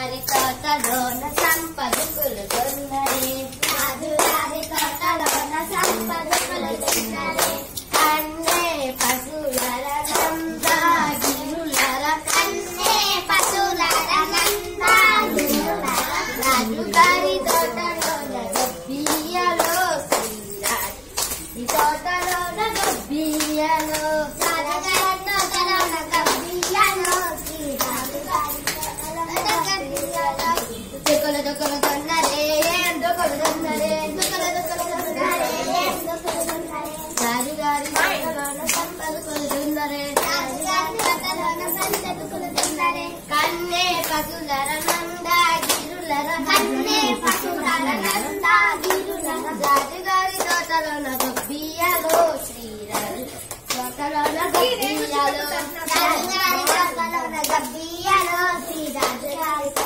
రాజుగారి తోటలోన సంపదుకులు కొన్నరే రాజుగారి తోటలోన సంపదుకులు కొన్నరే కన్నే పశులర నందాగిరులర కన్నే పశులర నందాగిరులర రాజుగారి తోటలోన గబ్బియలో శ్రీరాజు ఈ తోటలోన గబ్బియలో రాజుగారి తోటలోన గబ్బియలో శ్రీరాజు దుక్కలు దుక్కలు దొన్నరే దుక్కలు దొన్నరే దుక్కలు దుక్కలు దొన్నరే రాజుగారి తోటలోన సంపదలు కొలుతున్నరే రాజుగారి తోటలోన సంపదలు కొలుతున్నరే కన్నే పశులర నందా గిరులర కన్నే పశులర నందా గిరులర రాజుగారి తోటలోన గబ్బియలో శ్రీరాజు తోటలోన గబ్బియలో రాజుగారి తోటలోన గబ్బియలో శ్రీరాజు గారి